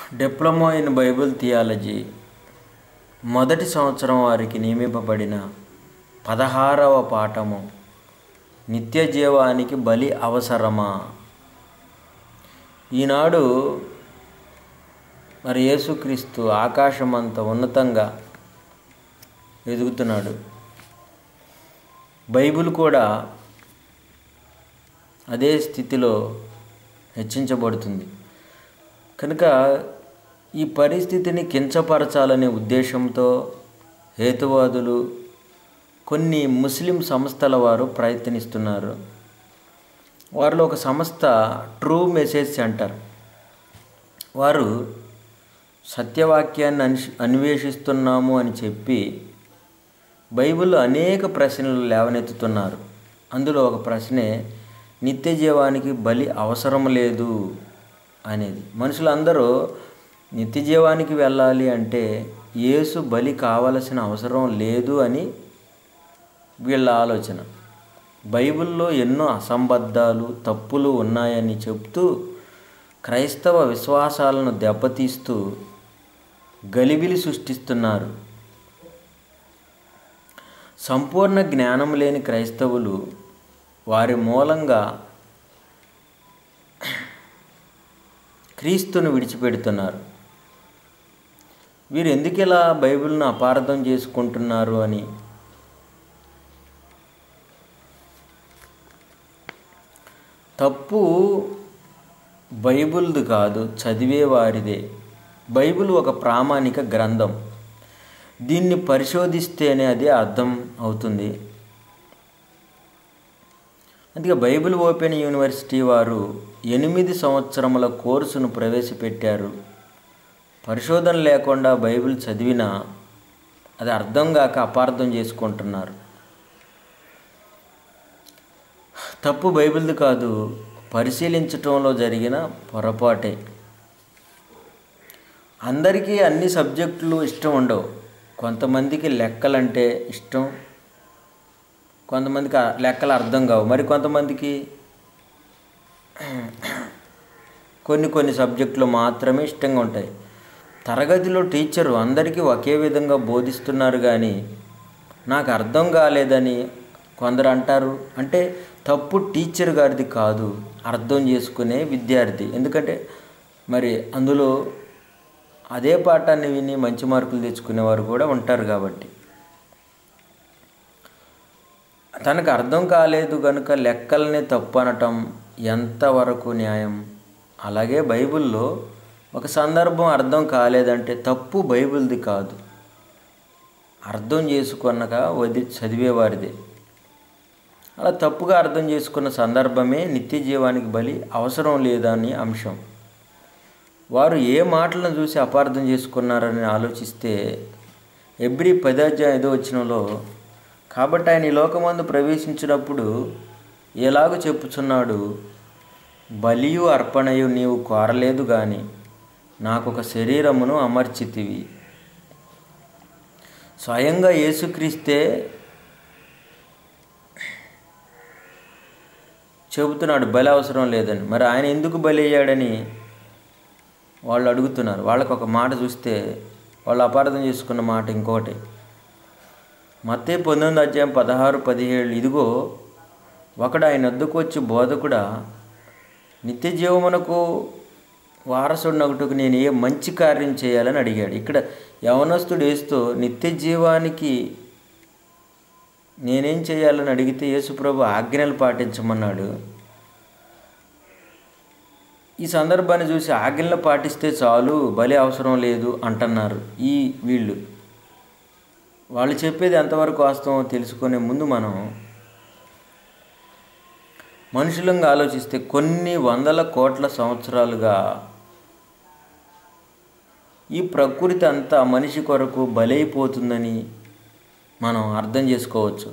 diploma in Bible theology మొదటి సంవత్సరం వారికి నియమింపబడిన పదహారవ పాఠము నిత్య జీవానికి బలి అవసరమా ఈనాడు మరి యేసుక్రీస్తు ఆకాశమంత ఉన్నతంగా ఎదుగుతున్నాడు బైబిల్ కూడా అదే స్థితిలో హెచ్చించబడుతుంది కనుక ఈ పరిస్థితిని కించపరచాలనే ఉద్దేశంతో హేతువాదులు కొన్ని ముస్లిం సంస్థల వారు ప్రయత్నిస్తున్నారు వారిలో ఒక సంస్థ ట్రూ మెసేజ్ సెంటర్ వారు సత్యవాక్యాన్ని అన్ష్ అన్వేషిస్తున్నాము అని చెప్పి బైబిల్లో అనేక ప్రశ్నలు లేవనెత్తుతున్నారు అందులో ఒక ప్రశ్నే నిత్య జీవానికి బలి అవసరం లేదు అనేది మనుషులందరూ నిత్య జీవానికి వెళ్ళాలి అంటే యేసు బలి కావలసిన అవసరం లేదు అని వీళ్ళ ఆలోచన బైబిల్లో ఎన్నో అసంబద్ధాలు తప్పులు ఉన్నాయని చెప్తూ క్రైస్తవ విశ్వాసాలను దెబ్బతీస్తూ గలిబిలి సృష్టిస్తున్నారు సంపూర్ణ జ్ఞానం లేని క్రైస్తవులు వారి మూలంగా క్రీస్తును విడిచిపెడుతున్నారు వీరు ఎందుకు ఇలా బైబిల్ను అపార్థం చేసుకుంటున్నారు అని తప్పు బైబిల్ది కాదు చదివే వారిదే బైబిల్ ఒక ప్రామాణిక గ్రంథం దీన్ని పరిశోధిస్తేనే అది అర్థం అవుతుంది అందుకే బైబిల్ ఓపెన్ యూనివర్సిటీ వారు ఎనిమిది సంవత్సరముల కోర్సును ప్రవేశపెట్టారు పరిశోధన లేకుండా బైబిల్ చదివినా అది అర్థం కాక అపార్థం చేసుకుంటున్నారు తప్పు బైబిల్ది కాదు పరిశీలించటంలో జరిగిన పొరపాటే అందరికీ అన్ని సబ్జెక్టులు ఇష్టం ఉండవు కొంతమందికి లెక్కలంటే ఇష్టం కొంతమందికి లెక్కలు అర్థం కావు మరి కొంతమందికి కొన్ని కొన్ని సబ్జెక్టులు మాత్రమే ఇష్టంగా ఉంటాయి తరగతిలో టీచరు అందరికీ ఒకే విధంగా బోధిస్తున్నారు కానీ నాకు అర్థం కాలేదని కొందరు అంటారు అంటే తప్పు టీచర్ గారిది కాదు అర్థం చేసుకునే విద్యార్థి ఎందుకంటే మరి అందులో అదే పాఠాన్ని విని మంచి మార్కులు తెచ్చుకునేవారు కూడా ఉంటారు కాబట్టి తనకు అర్థం కాలేదు కనుక లెక్కలనే తప్పు అనటం ఎంతవరకు న్యాయం అలాగే బైబిల్లో ఒక సందర్భం అర్థం కాలేదంటే తప్పు బైబిల్ది కాదు అర్థం చేసుకున్నక వది చదివేవారిదే అలా తప్పుగా అర్థం చేసుకున్న సందర్భమే నిత్య జీవానికి బలి అవసరం లేదని అంశం వారు ఏ మాటలను చూసి అపార్థం చేసుకున్నారని ఆలోచిస్తే ఎబ్రి పదాధ్యాయం ఐదో వచ్చినలో కాబట్టి ఆయన ఈ లోకమందు ప్రవేశించినప్పుడు ఎలాగో చెప్పుచున్నాడు బలియు అర్పణయు నీవు కోరలేదు కానీ నాకు ఒక శరీరమును అమర్చితివి స్వయంగా యేసుక్రీస్తే చెబుతున్నాడు బలి అవసరం లేదని మరి ఆయన ఎందుకు బలి అయ్యాడని వాళ్ళు అడుగుతున్నారు వాళ్ళకు ఒక మాట చూస్తే వాళ్ళు అపార్థం చేసుకున్న మాట ఇంకొకటి మత్తే పంతొమ్మిది అధ్యాయం పదహారు పదిహేడు ఇదిగో ఒకడు ఆయన వద్దకు వచ్చి బోధకుడా నిత్య జీవమునకు వారసుడినొకటికి నేను ఏ మంచి కార్యం చేయాలని అడిగాడు ఇక్కడ యవనస్తుడు వేస్తూ నిత్య జీవానికి నేనేం చేయాలని అడిగితే యేసుప్రభు ఆజ్ఞలు పాటించమన్నాడు ఈ సందర్భాన్ని చూసి ఆజ్ఞలు పాటిస్తే చాలు బలి అవసరం లేదు అంటున్నారు ఈ వీళ్ళు వాళ్ళు చెప్పేది ఎంతవరకు వాస్తవం తెలుసుకునే ముందు మనం మనుషులంగా ఆలోచిస్తే కొన్ని వందల కోట్ల సంవత్సరాలుగా ఈ ప్రకృతి అంతా మనిషి కొరకు బలైపోతుందని మనం అర్థం చేసుకోవచ్చు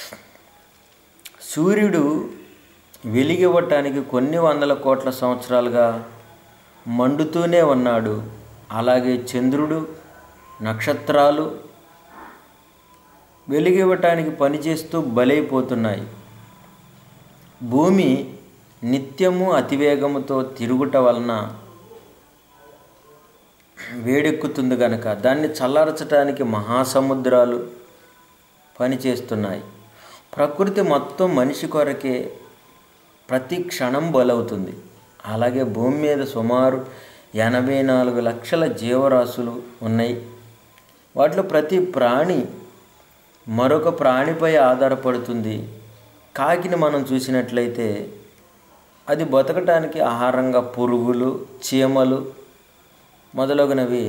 సూర్యుడు వెలిగివ్వటానికి కొన్ని వందల కోట్ల సంవత్సరాలుగా మండుతూనే ఉన్నాడు అలాగే చంద్రుడు నక్షత్రాలు వెలిగివ్వటానికి పనిచేస్తూ బలైపోతున్నాయి భూమి నిత్యము అతివేగముతో తిరుగుట వలన వేడెక్కుతుంది కనుక దాన్ని చల్లార్చడానికి మహాసముద్రాలు పనిచేస్తున్నాయి ప్రకృతి మొత్తం మనిషి కొరకే ప్రతి క్షణం బలవుతుంది అలాగే భూమి మీద సుమారు ఎనభై నాలుగు లక్షల జీవరాశులు ఉన్నాయి వాటిలో ప్రతి ప్రాణి మరొక ప్రాణిపై ఆధారపడుతుంది కాకిని మనం చూసినట్లయితే అది బతకటానికి ఆహారంగా పురుగులు చీమలు మొదలగునవి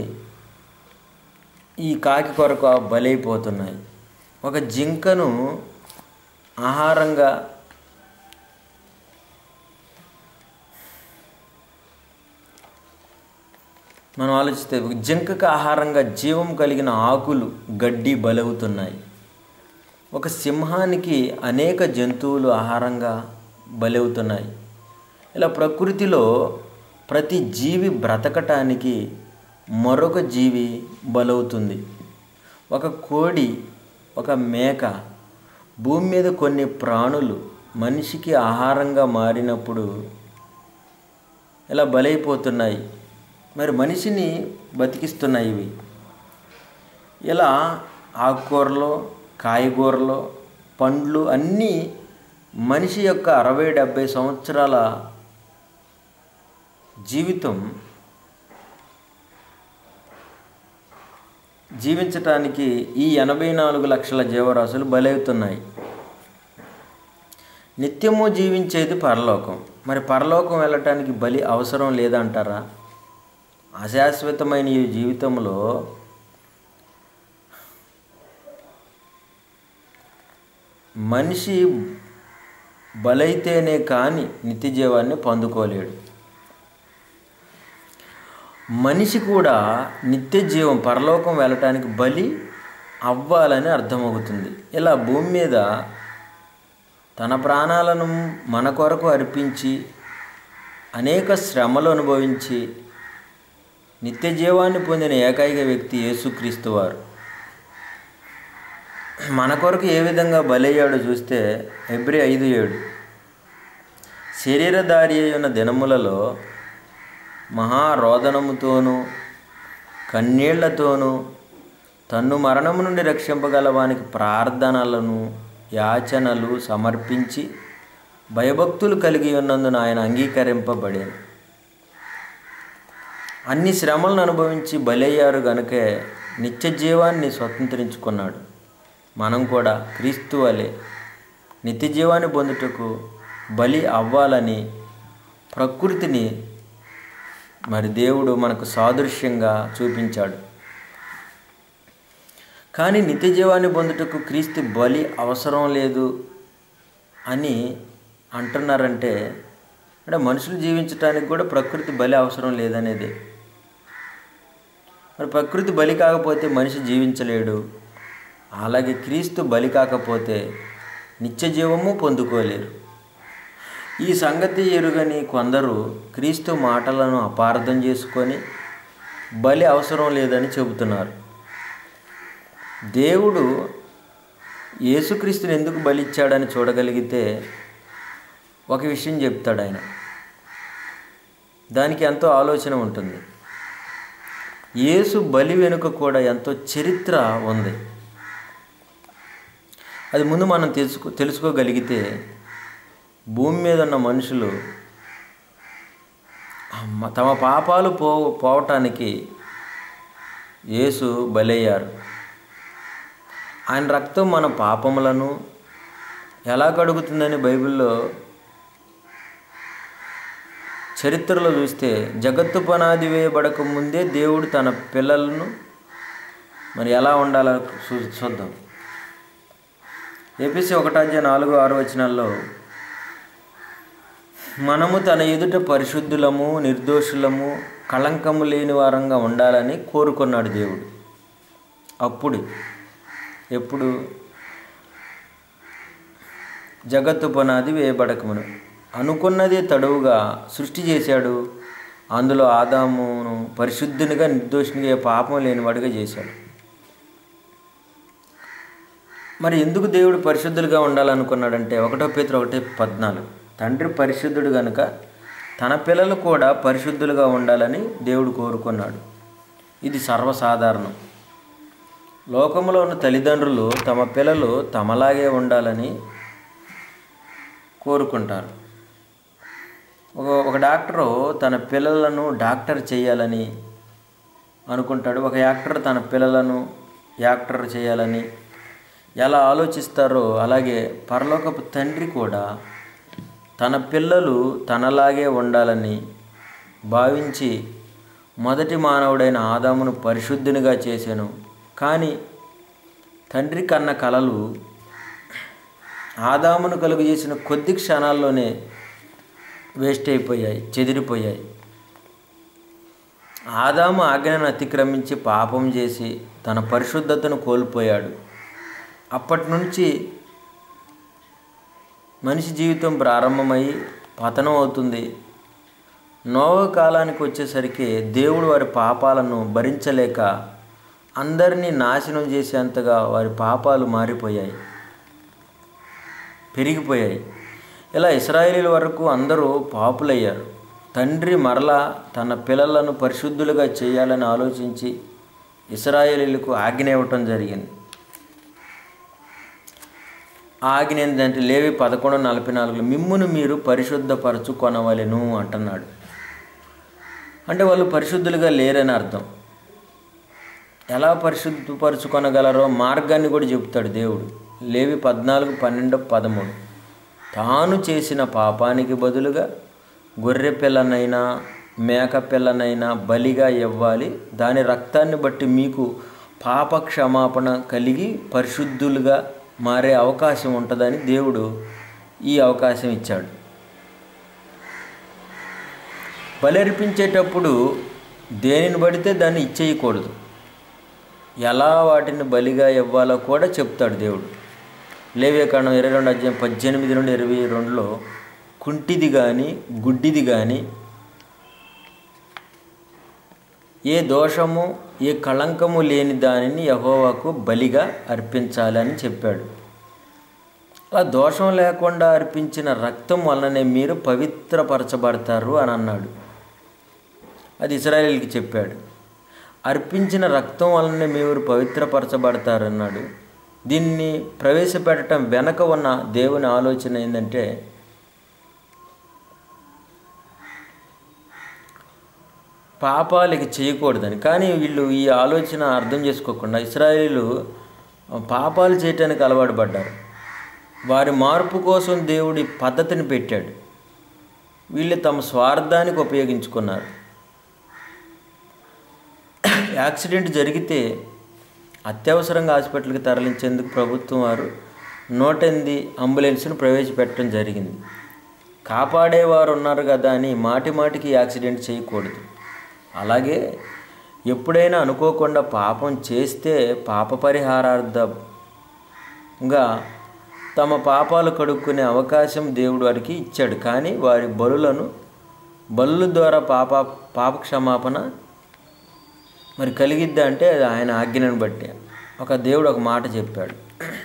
ఈ కాకి కొరకు బలైపోతున్నాయి ఒక జింకను ఆహారంగా మనం ఆలోచిస్తే జింకకు ఆహారంగా జీవం కలిగిన ఆకులు గడ్డి బలవుతున్నాయి ఒక సింహానికి అనేక జంతువులు ఆహారంగా బలవుతున్నాయి ఇలా ప్రకృతిలో ప్రతి జీవి బ్రతకటానికి మరొక జీవి బలవుతుంది ఒక కోడి ఒక మేక భూమి మీద కొన్ని ప్రాణులు మనిషికి ఆహారంగా మారినప్పుడు ఇలా బలైపోతున్నాయి మరి మనిషిని బతికిస్తున్నాయి ఇవి ఇలా ఆకుకూరలు కాయగూరలు పండ్లు అన్నీ మనిషి యొక్క అరవై డెబ్భై సంవత్సరాల జీవితం జీవించటానికి ఈ ఎనభై నాలుగు లక్షల జీవరాశులు బలవుతున్నాయి నిత్యము జీవించేది పరలోకం మరి పరలోకం వెళ్ళటానికి బలి అవసరం లేదంటారా అశాశ్వతమైన ఈ జీవితంలో మనిషి బలైతేనే కానీ నిత్య జీవాన్ని పొందుకోలేడు మనిషి కూడా నిత్య జీవం పరలోకం వెళ్ళటానికి బలి అవ్వాలని అర్థమవుతుంది ఇలా భూమి మీద తన ప్రాణాలను మన కొరకు అర్పించి అనేక శ్రమలు అనుభవించి నిత్య జీవాన్ని పొందిన ఏకైక వ్యక్తి యేసుక్రీస్తు వారు మన కొరకు ఏ విధంగా బలయ్యాడో చూస్తే ఎబ్రి ఐదు ఏడు శరీరధారి అయి ఉన్న దినములలో మహారోదనముతోనూ కన్నీళ్లతోనూ తన్ను మరణము నుండి రక్షింపగలవానికి ప్రార్థనలను యాచనలు సమర్పించి భయభక్తులు కలిగి ఉన్నందున ఆయన అంగీకరింపబడాను అన్ని శ్రమలను అనుభవించి బలయ్యారు గనుకే నిత్య జీవాన్ని స్వతంత్రించుకున్నాడు మనం కూడా క్రీస్తు వలె నిత్య జీవాన్ని పొందుటకు బలి అవ్వాలని ప్రకృతిని మరి దేవుడు మనకు సాదృశ్యంగా చూపించాడు కానీ నిత్య జీవాన్ని పొందుటకు క్రీస్తు బలి అవసరం లేదు అని అంటున్నారంటే అంటే మనుషులు జీవించడానికి కూడా ప్రకృతి బలి అవసరం లేదనేది మరి ప్రకృతి బలి కాకపోతే మనిషి జీవించలేడు అలాగే క్రీస్తు బలి కాకపోతే నిత్య జీవము పొందుకోలేరు ఈ సంగతి ఎరుగని కొందరు క్రీస్తు మాటలను అపార్థం చేసుకొని బలి అవసరం లేదని చెబుతున్నారు దేవుడు యేసుక్రీస్తుని ఎందుకు బలిచ్చాడని చూడగలిగితే ఒక విషయం చెప్తాడు ఆయన దానికి ఎంతో ఆలోచన ఉంటుంది యేసు బలి వెనుక కూడా ఎంతో చరిత్ర ఉంది అది ముందు మనం తెలుసుకో తెలుసుకోగలిగితే భూమి మీద ఉన్న మనుషులు తమ పాపాలు పో పోవటానికి యేసు బలయ్యారు ఆయన రక్తం మన పాపములను ఎలా కడుగుతుందని బైబిల్లో చరిత్రలో చూస్తే జగత్తు పనాది వేయబడక ముందే దేవుడు తన పిల్లలను మరి ఎలా ఉండాలో చూ చూద్దాం ఏపీసీ ఒకటాధ్యాయ నాలుగు ఆరు వచనాల్లో మనము తన ఎదుట పరిశుద్ధులము నిర్దోషులము కళంకము లేని వారంగా ఉండాలని కోరుకున్నాడు దేవుడు అప్పుడు ఎప్పుడు జగత్తు పునాది వేయబడకమును అనుకున్నదే తడువుగా సృష్టి చేశాడు అందులో ఆదామును పరిశుద్ధునిగా నిర్దోషినిగా ఏ పాపం లేనివాడిగా చేశాడు మరి ఎందుకు దేవుడు పరిశుద్ధులుగా ఉండాలనుకున్నాడంటే ఒకటో పేతురు ఒకటే పద్నాలుగు తండ్రి పరిశుద్ధుడు కనుక తన పిల్లలు కూడా పరిశుద్ధులుగా ఉండాలని దేవుడు కోరుకున్నాడు ఇది సర్వసాధారణం లోకంలో ఉన్న తల్లిదండ్రులు తమ పిల్లలు తమలాగే ఉండాలని కోరుకుంటారు ఒక ఒక డాక్టరు తన పిల్లలను డాక్టర్ చేయాలని అనుకుంటాడు ఒక యాక్టర్ తన పిల్లలను యాక్టర్ చేయాలని ఎలా ఆలోచిస్తారో అలాగే పరలోకపు తండ్రి కూడా తన పిల్లలు తనలాగే ఉండాలని భావించి మొదటి మానవుడైన ఆదామును పరిశుద్ధునిగా చేశాను కానీ తండ్రి కన్న కలలు ఆదామును కలుగు చేసిన కొద్ది క్షణాల్లోనే వేస్ట్ అయిపోయాయి చెదిరిపోయాయి ఆదాము ఆజ్ఞను అతిక్రమించి పాపం చేసి తన పరిశుద్ధతను కోల్పోయాడు అప్పటి నుంచి మనిషి జీవితం ప్రారంభమై పతనం అవుతుంది నోవ కాలానికి వచ్చేసరికి దేవుడు వారి పాపాలను భరించలేక అందరినీ నాశనం చేసేంతగా వారి పాపాలు మారిపోయాయి పెరిగిపోయాయి ఇలా ఇస్రాయేలీల వరకు అందరూ పాపులయ్యారు తండ్రి మరలా తన పిల్లలను పరిశుద్ధులుగా చేయాలని ఆలోచించి ఇస్రాయేలీలకు ఆజ్ఞ ఇవ్వటం జరిగింది ఆజ్ఞ ఏంటంటే లేవి పదకొండు నలభై నాలుగులో మిమ్మును మీరు పరిశుద్ధపరచుకొనవలెను అంటున్నాడు అంటే వాళ్ళు పరిశుద్ధులుగా లేరని అర్థం ఎలా పరిశుద్ధపరచుకొనగలరో మార్గాన్ని కూడా చెప్తాడు దేవుడు లేవి పద్నాలుగు పన్నెండు పదమూడు తాను చేసిన పాపానికి బదులుగా గొర్రె పిల్లనైనా మేక పిల్లనైనా బలిగా ఇవ్వాలి దాని రక్తాన్ని బట్టి మీకు పాప క్షమాపణ కలిగి పరిశుద్ధులుగా మారే అవకాశం ఉంటుందని దేవుడు ఈ అవకాశం ఇచ్చాడు బలి అర్పించేటప్పుడు దేనిని పడితే దాన్ని ఇచ్చేయకూడదు ఎలా వాటిని బలిగా ఇవ్వాలో కూడా చెప్తాడు దేవుడు లేవ్యకాండం ఇరవై రెండు అధ్యాయం పద్దెనిమిది నుండి ఇరవై రెండులో కుంటిది కానీ గుడ్డిది కానీ ఏ దోషము ఏ కళంకము లేని దానిని యహోవాకు బలిగా అర్పించాలని చెప్పాడు అలా దోషం లేకుండా అర్పించిన రక్తం వలననే మీరు పవిత్రపరచబడతారు అని అన్నాడు అది ఇస్రాయేల్కి చెప్పాడు అర్పించిన రక్తం వలనే మీరు పవిత్రపరచబడతారు అన్నాడు దీన్ని ప్రవేశపెట్టడం వెనక ఉన్న దేవుని ఆలోచన ఏంటంటే పాపాలకి చేయకూడదని కానీ వీళ్ళు ఈ ఆలోచన అర్థం చేసుకోకుండా ఇస్రాయేలీలు పాపాలు చేయటానికి అలవాటు పడ్డారు వారి మార్పు కోసం దేవుడి పద్ధతిని పెట్టాడు వీళ్ళు తమ స్వార్థానికి ఉపయోగించుకున్నారు యాక్సిడెంట్ జరిగితే అత్యవసరంగా హాస్పిటల్కి తరలించేందుకు ప్రభుత్వం వారు నూట ఎనిమిది అంబులెన్స్ను ప్రవేశపెట్టడం జరిగింది కాపాడేవారు ఉన్నారు కదా అని మాటి మాటికి యాక్సిడెంట్ చేయకూడదు అలాగే ఎప్పుడైనా అనుకోకుండా పాపం చేస్తే పాప పరిహారార్థంగా తమ పాపాలు కడుక్కునే అవకాశం దేవుడు వారికి ఇచ్చాడు కానీ వారి బలులను బలుల ద్వారా పాప పాప క్షమాపణ మరి కలిగిద్దా అంటే అది ఆయన ఆజ్ఞను బట్టి ఒక దేవుడు ఒక మాట చెప్పాడు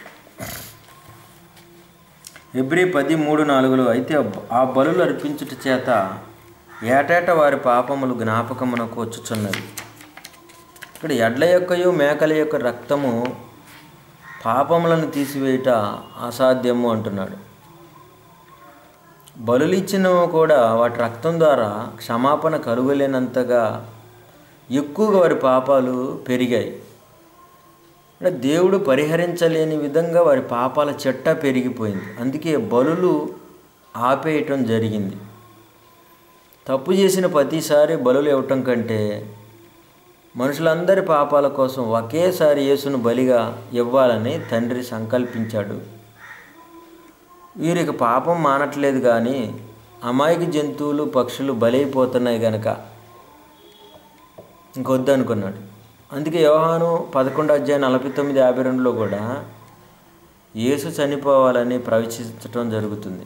ఎబ్రి పది మూడు నాలుగులో అయితే ఆ బలులు అర్పించుట చేత ఏటేట వారి పాపములు జ్ఞాపకమునకు వచ్చుచున్నది ఇక్కడ ఎడ్ల యొక్కయు మేకల యొక్క రక్తము పాపములను తీసివేయట అసాధ్యము అంటున్నాడు బలులిచ్చినవి కూడా వాటి రక్తం ద్వారా క్షమాపణ కలుగలేనంతగా ఎక్కువగా వారి పాపాలు పెరిగాయి అంటే దేవుడు పరిహరించలేని విధంగా వారి పాపాల చెట్ట పెరిగిపోయింది అందుకే బలులు ఆపేయటం జరిగింది తప్పు చేసిన ప్రతిసారి బలులు ఇవ్వటం కంటే మనుషులందరి పాపాల కోసం ఒకేసారి యేసును బలిగా ఇవ్వాలని తండ్రి సంకల్పించాడు వీరికి పాపం మానట్లేదు కానీ అమాయక జంతువులు పక్షులు బలైపోతున్నాయి గనక ఇంకొద్దనుకున్నాడు అందుకే యోహాను పదకొండు అధ్యాయం నలభై తొమ్మిది యాభై రెండులో కూడా యేసు చనిపోవాలని ప్రవచించటం జరుగుతుంది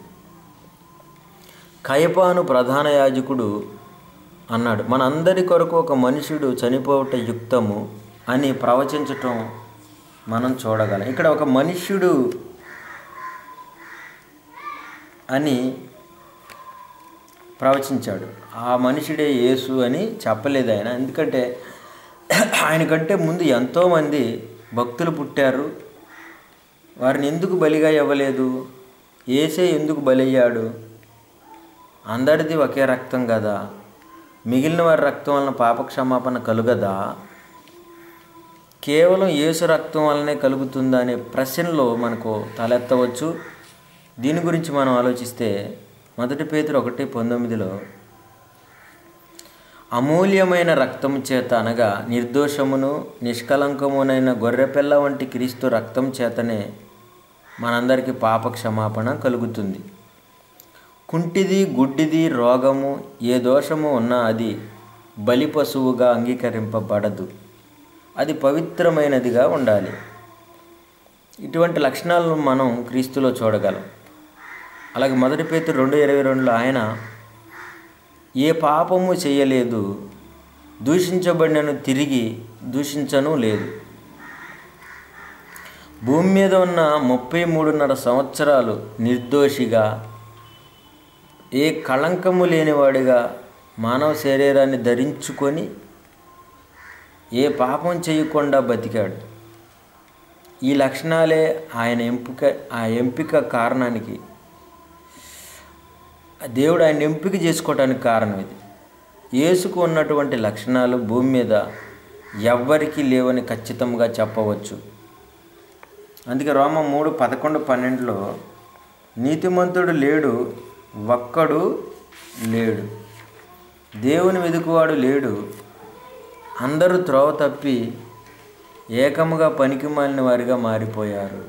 కయపాను ప్రధాన యాజకుడు అన్నాడు మనందరి కొరకు ఒక మనుషుడు చనిపోవట యుక్తము అని ప్రవచించటం మనం చూడగలం ఇక్కడ ఒక మనుష్యుడు అని ప్రవచించాడు ఆ మనుషుడే యేసు అని చెప్పలేదు ఆయన ఎందుకంటే ఆయన కంటే ముందు ఎంతోమంది భక్తులు పుట్టారు వారిని ఎందుకు బలిగా ఇవ్వలేదు ఏసే ఎందుకు బలయ్యాడు అందరిది ఒకే రక్తం కదా మిగిలిన వారి రక్తం వలన పాపక్షమాపణ కలుగదా కేవలం యేసు రక్తం వల్లనే కలుగుతుందా అనే ప్రశ్నలో మనకు తలెత్తవచ్చు దీని గురించి మనం ఆలోచిస్తే మొదటి పేతురు ఒకటి పంతొమ్మిదిలో అమూల్యమైన రక్తము చేత అనగా నిర్దోషమును నిష్కలంకమునైన గొర్రెపిల్ల వంటి క్రీస్తు రక్తం చేతనే మనందరికీ పాప క్షమాపణ కలుగుతుంది కుంటిది గుడ్డిది రోగము ఏ దోషము ఉన్నా అది బలి పశువుగా అంగీకరింపబడదు అది పవిత్రమైనదిగా ఉండాలి ఇటువంటి లక్షణాలను మనం క్రీస్తులో చూడగలం అలాగే మొదటి పేతురు రెండు ఇరవై రెండులో ఆయన ఏ పాపము చేయలేదు దూషించబడినను తిరిగి దూషించను లేదు భూమి మీద ఉన్న ముప్పై మూడున్నర సంవత్సరాలు నిర్దోషిగా ఏ కళంకము లేనివాడిగా మానవ శరీరాన్ని ధరించుకొని ఏ పాపం చేయకుండా బతికాడు ఈ లక్షణాలే ఆయన ఎంపిక ఆ ఎంపిక కారణానికి దేవుడు ఆయన ఎంపిక చేసుకోవడానికి కారణం ఇది యేసుకు ఉన్నటువంటి లక్షణాలు భూమి మీద ఎవ్వరికీ లేవని ఖచ్చితంగా చెప్పవచ్చు అందుకే రోమ మూడు పదకొండు పన్నెండులో నీతిమంతుడు లేడు ఒక్కడు లేడు దేవుని వెదుకువాడు లేడు అందరూ త్రోవ తప్పి ఏకముగా పనికి మాలిన వారిగా మారిపోయారు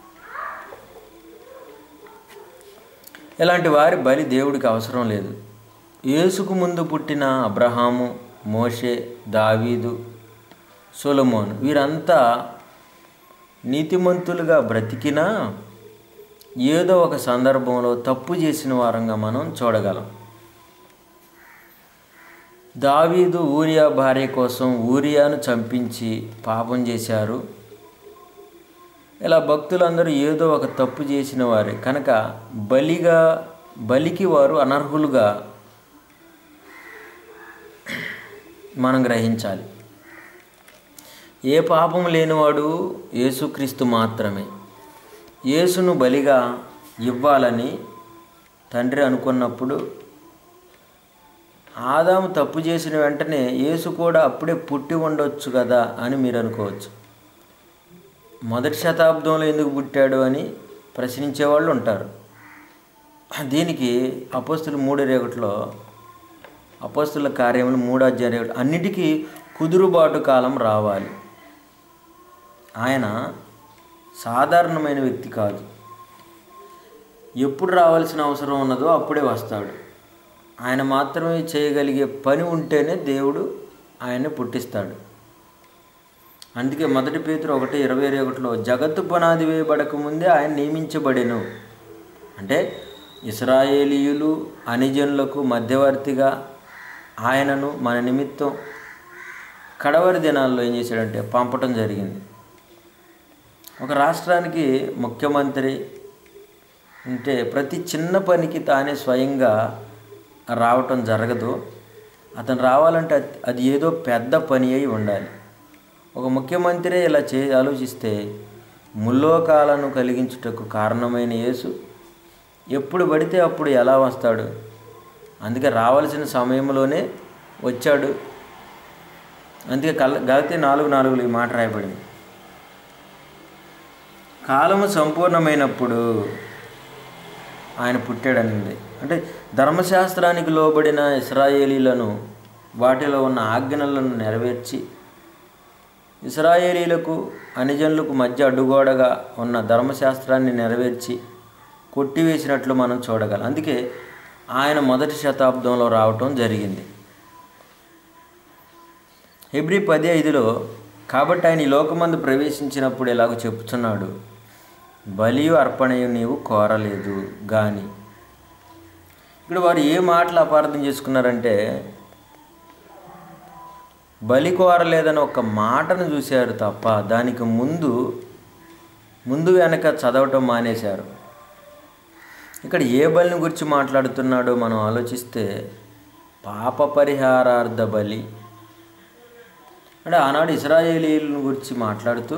ఇలాంటి వారి బలి దేవుడికి అవసరం లేదు యేసుకు ముందు పుట్టిన అబ్రహాము మోషే దావీదు సొలమోన్ వీరంతా నీతిమంతులుగా బ్రతికినా ఏదో ఒక సందర్భంలో తప్పు చేసిన వారంగా మనం చూడగలం దావీదు ఊరియా భార్య కోసం ఊరియాను చంపించి పాపం చేశారు ఇలా భక్తులందరూ ఏదో ఒక తప్పు చేసిన వారే కనుక బలిగా బలికి వారు అనర్హులుగా మనం గ్రహించాలి ఏ పాపం లేనివాడు యేసుక్రీస్తు మాత్రమే యేసును బలిగా ఇవ్వాలని తండ్రి అనుకున్నప్పుడు ఆదాము తప్పు చేసిన వెంటనే యేసు కూడా అప్పుడే పుట్టి ఉండొచ్చు కదా అని మీరు అనుకోవచ్చు మొదటి శతాబ్దంలో ఎందుకు పుట్టాడు అని ప్రశ్నించే వాళ్ళు ఉంటారు దీనికి అపోస్తులు మూడు రేగట్లో అపోస్తుల కార్యములు మూడో అధ్యాయం అన్నిటికీ కుదురుబాటు కాలం రావాలి ఆయన సాధారణమైన వ్యక్తి కాదు ఎప్పుడు రావాల్సిన అవసరం ఉన్నదో అప్పుడే వస్తాడు ఆయన మాత్రమే చేయగలిగే పని ఉంటేనే దేవుడు ఆయన్ని పుట్టిస్తాడు అందుకే మొదటి పేతురు ఒకటి ఇరవై ఒకటిలో జగత్తు పునాది వేయబడక ముందే ఆయన నియమించబడెను అంటే ఇస్రాయేలీయులు అనిజనులకు మధ్యవర్తిగా ఆయనను మన నిమిత్తం కడవరి దినాల్లో ఏం చేశాడంటే పంపటం జరిగింది ఒక రాష్ట్రానికి ముఖ్యమంత్రి అంటే ప్రతి చిన్న పనికి తానే స్వయంగా రావటం జరగదు అతను రావాలంటే అది- అది ఏదో పెద్ద పని అయి ఉండాలి ఒక ముఖ్యమంత్రి ఇలా చే ఆలోచిస్తే ముల్లోకాలను కలిగించుటకు కారణమైన యేసు ఎప్పుడు పడితే అప్పుడు ఎలా వస్తాడు అందుకే రావాల్సిన సమయంలోనే వచ్చాడు అందుకే కల గలతి నాలుగు నాలుగులో ఈ మాట రాయబడింది కాలము సంపూర్ణమైనప్పుడు ఆయన పుట్టాడనింది అంటే ధర్మశాస్త్రానికి లోబడిన ఇస్రాయేలీలను వాటిలో ఉన్న ఆజ్ఞలను నెరవేర్చి ఇస్రాయేలీలకు అనిజనులకు మధ్య అడ్డుగోడగా ఉన్న ధర్మశాస్త్రాన్ని నెరవేర్చి కొట్టివేసినట్లు మనం చూడగలం అందుకే ఆయన మొదటి శతాబ్దంలో రావటం జరిగింది హెబ్రి పది ఐదులో కాబట్టి ఆయన ఈ లోకమందు ప్రవేశించినప్పుడు ఎలాగో చెప్తున్నాడు బలియు అర్పణయు నీవు కోరలేదు గాని ఇక్కడ వారు ఏ మాటలు అపార్థం చేసుకున్నారంటే బలి కోరలేదని ఒక మాటను చూశారు తప్ప దానికి ముందు ముందు వెనక చదవటం మానేశారు ఇక్కడ ఏ బలిని గురించి మాట్లాడుతున్నాడో మనం ఆలోచిస్తే పాప పరిహారార్థ బలి అంటే ఆనాడు ఇస్రాయేలీలను గురించి మాట్లాడుతూ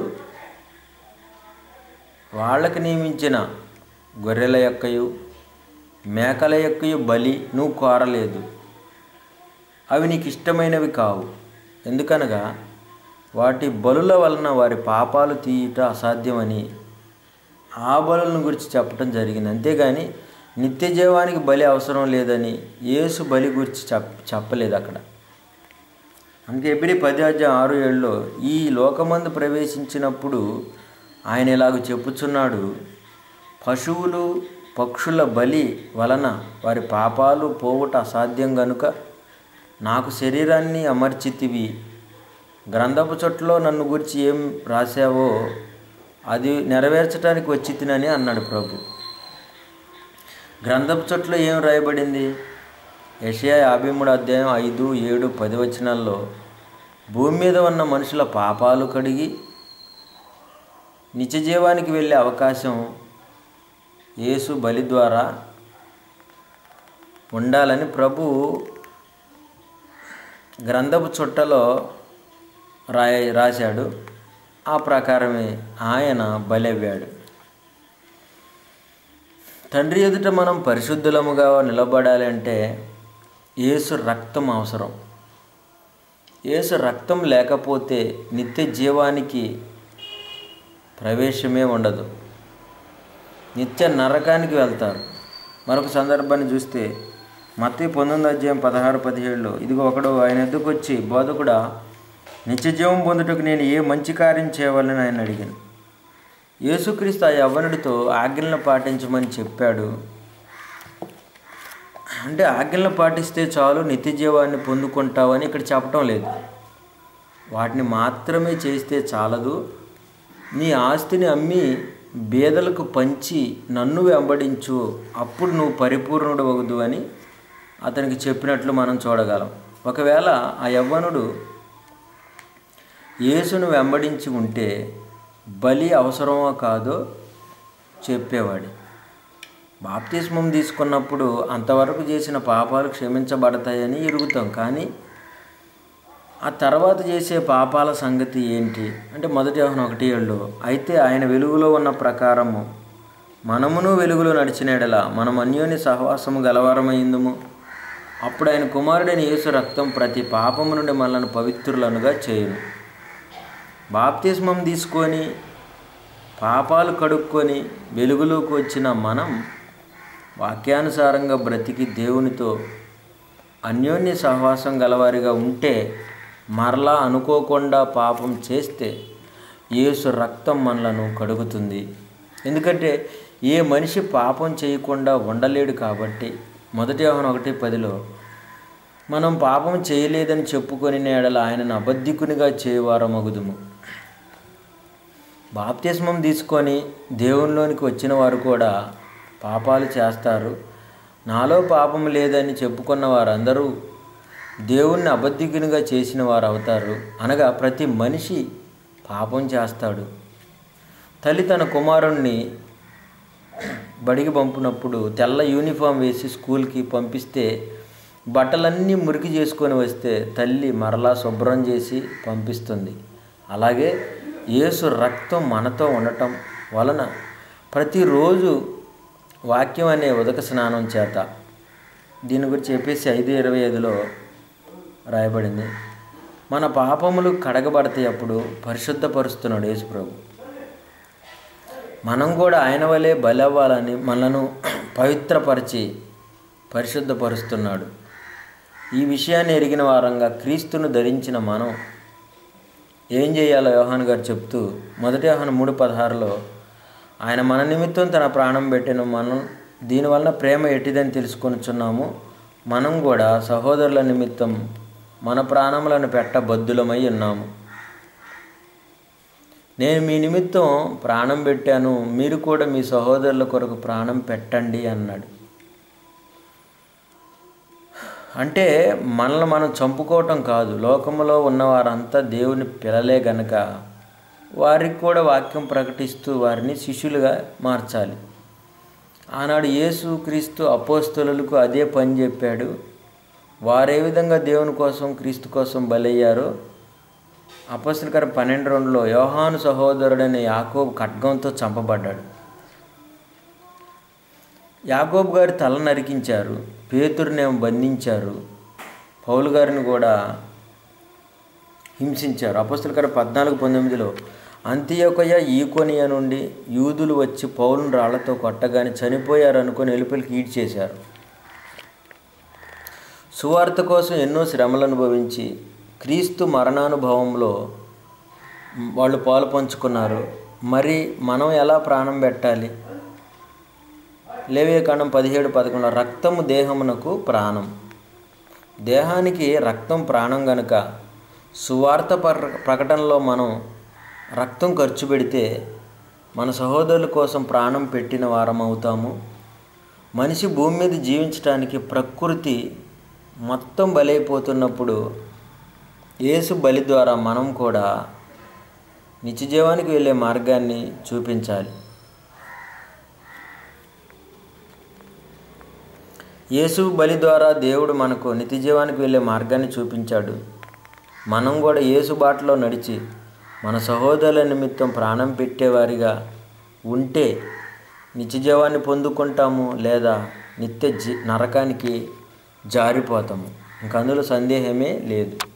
వాళ్ళకి నియమించిన గొర్రెల యొక్కయు మేకల యొక్కయు బలి నువ్వు కోరలేదు అవి నీకు ఇష్టమైనవి కావు ఎందుకనగా వాటి బలుల వలన వారి పాపాలు తీయట అసాధ్యమని ఆ బలులను గురించి చెప్పడం జరిగింది అంతేగాని నిత్య జీవానికి బలి అవసరం లేదని యేసు బలి గురించి చెప్ చెప్పలేదు అక్కడ అందుకే ఎబ్రి పది అధ్యాయం ఆరు ఏళ్ళలో ఈ లోకమందు ప్రవేశించినప్పుడు ఆయన ఇలాగ చెప్పుచున్నాడు పశువులు పక్షుల బలి వలన వారి పాపాలు పోవుట అసాధ్యం గనుక నాకు శరీరాన్ని అమర్చితివి గ్రంథపు చుట్టలో నన్ను గురించి ఏం రాశావో అది నెరవేర్చడానికి వచ్చి తినని అన్నాడు ప్రభు గ్రంథపు చుట్టలో ఏం రాయబడింది యషయా యాభై మూడు అధ్యాయం ఐదు ఏడు పది వచనాల్లో భూమి మీద ఉన్న మనుషుల పాపాలు కడిగి నిత్యజీవానికి వెళ్ళే అవకాశం యేసు బలి ద్వారా ఉండాలని ప్రభు గ్రంథపు చుట్టలో రాయ రాశాడు ఆ ప్రకారమే ఆయన బలవ్వాడు తండ్రి ఎదుట మనం పరిశుద్ధులముగా నిలబడాలి అంటే యేసు రక్తం అవసరం యేసు రక్తం లేకపోతే నిత్య జీవానికి ప్రవేశమే ఉండదు నిత్య నరకానికి వెళ్తారు మరొక సందర్భాన్ని చూస్తే మత్తి పంతొమ్మిది అధ్యాయం పదహారు పదిహేడులో ఇదిగో ఒకడు ఆయన ఎద్దుకు వచ్చి బోధకుడా నిత్యజీవం పొందుటకు నేను ఏ మంచి కార్యం చేయవాలని ఆయన అడిగాను యేసుక్రీస్తు ఆ యవ్వనుడితో ఆజ్ఞలను పాటించమని చెప్పాడు అంటే ఆజ్ఞలను పాటిస్తే చాలు నిత్య జీవాన్ని పొందుకుంటావని ఇక్కడ చెప్పటం లేదు వాటిని మాత్రమే చేస్తే చాలదు నీ ఆస్తిని అమ్మి బేదలకు పంచి నన్ను వెంబడించు అప్పుడు నువ్వు పరిపూర్ణుడు అవ్వదు అని అతనికి చెప్పినట్లు మనం చూడగలం ఒకవేళ ఆ యవ్వనుడు యేసును వెంబడించి ఉంటే బలి అవసరమో కాదో చెప్పేవాడు బాప్తిస్మం తీసుకున్నప్పుడు అంతవరకు చేసిన పాపాలు క్షమించబడతాయని ఎరుగుతాం కానీ ఆ తర్వాత చేసే పాపాల సంగతి ఏంటి అంటే మొదటి యోహన ఒకటి ఏళ్ళు అయితే ఆయన వెలుగులో ఉన్న ప్రకారము మనమును వెలుగులో నడిచినడలా మనం అన్యోని సహవాసము గలవారమైందుము అప్పుడు ఆయన కుమారుడైన యేసు రక్తం ప్రతి పాపము నుండి మనల్ని పవిత్రులనుగా చేయును బాప్తిస్మం తీసుకొని పాపాలు కడుక్కొని వెలుగులోకి వచ్చిన మనం వాక్యానుసారంగా బ్రతికి దేవునితో అన్యోన్య సహవాసం గలవారిగా ఉంటే మరలా అనుకోకుండా పాపం చేస్తే యేసు రక్తం మనలను కడుగుతుంది ఎందుకంటే ఏ మనిషి పాపం చేయకుండా ఉండలేడు కాబట్టి మొదటి వ్యవహారం ఒకటి పదిలో మనం పాపం చేయలేదని చెప్పుకొని నేడల ఆయనను అబద్ధికునిగా చేయవారమగుదుము బాప్తిస్మం తీసుకొని దేవునిలోనికి వచ్చిన వారు కూడా పాపాలు చేస్తారు నాలో పాపం లేదని చెప్పుకున్న వారందరూ దేవుణ్ణి అబద్ధికునిగా చేసిన వారు అవుతారు అనగా ప్రతి మనిషి పాపం చేస్తాడు తల్లి తన కుమారుణ్ణి బడికి పంపినప్పుడు తెల్ల యూనిఫామ్ వేసి స్కూల్కి పంపిస్తే బట్టలన్నీ మురికి చేసుకొని వస్తే తల్లి మరలా శుభ్రం చేసి పంపిస్తుంది అలాగే యేసు రక్తం మనతో ఉండటం వలన ప్రతిరోజు వాక్యం అనే ఉదక స్నానం చేత దీని గురించి చెప్పేసి ఐదు ఇరవై ఐదులో రాయబడింది మన పాపములు కడగబడతాయి అప్పుడు పరిశుద్ధపరుస్తున్నాడు యేసు ప్రభు మనం కూడా ఆయన వలె బలవ్వాలని మనను పవిత్రపరిచి పరిశుద్ధపరుస్తున్నాడు ఈ విషయాన్ని ఎరిగిన వారంగా క్రీస్తును ధరించిన మనం ఏం చేయాలో యోహాన్ గారు చెప్తూ మొదటి యోహాన్ మూడు పదహారులో ఆయన మన నిమిత్తం తన ప్రాణం పెట్టిన మనం దీనివలన ప్రేమ ఎట్టిదని తెలుసుకొనిచున్నాము మనం కూడా సహోదరుల నిమిత్తం మన ప్రాణములను పెట్టబద్దులమై ఉన్నాము నేను మీ నిమిత్తం ప్రాణం పెట్టాను మీరు కూడా మీ సహోదరుల కొరకు ప్రాణం పెట్టండి అన్నాడు అంటే మనల్ని మనం చంపుకోవటం కాదు లోకంలో ఉన్న వారంతా దేవుని పిల్లలే గనక వారికి కూడా వాక్యం ప్రకటిస్తూ వారిని శిష్యులుగా మార్చాలి ఆనాడు యేసు క్రీస్తు అపోస్తులకు అదే పని చెప్పాడు వారు ఏ విధంగా దేవుని కోసం క్రీస్తు కోసం బలయ్యారో అపస్తులకర పన్నెండు రెండులో యోహాను సహోదరుడైన యాకోబు ఖడ్గంతో చంపబడ్డాడు యాకోబు గారి తల నరికించారు పేతురునేమో బంధించారు పౌలు గారిని కూడా హింసించారు అపస్తులకర పద్నాలుగు పంతొమ్మిదిలో అంత్యొకయ ఈకొనియ నుండి యూదులు వచ్చి పౌలును రాళ్లతో కొట్టగానే చనిపోయారు అనుకుని ఎలుపలికి ఈడ్ చేశారు సువార్త కోసం ఎన్నో శ్రమలు అనుభవించి క్రీస్తు మరణానుభవంలో వాళ్ళు పాలు పంచుకున్నారు మరి మనం ఎలా ప్రాణం పెట్టాలి లేవేకాండం పదిహేడు పదకొండు రక్తము దేహమునకు ప్రాణం దేహానికి రక్తం ప్రాణం గనుక సువార్త ప్ర ప్రకటనలో మనం రక్తం ఖర్చు పెడితే మన సహోదరుల కోసం ప్రాణం పెట్టిన వారం అవుతాము మనిషి భూమి మీద జీవించడానికి ప్రకృతి మొత్తం బలైపోతున్నప్పుడు యేసు బలి ద్వారా మనం కూడా నిత్యజీవానికి వెళ్ళే మార్గాన్ని చూపించాలి యేసు బలి ద్వారా దేవుడు మనకు నిత్యజీవానికి వెళ్ళే మార్గాన్ని చూపించాడు మనం కూడా యేసు బాటలో నడిచి మన సహోదరుల నిమిత్తం ప్రాణం పెట్టేవారిగా ఉంటే నిత్యజీవాన్ని పొందుకుంటాము లేదా నిత్య జీ నరకానికి జారిపోతాము ఇంక అందులో సందేహమే లేదు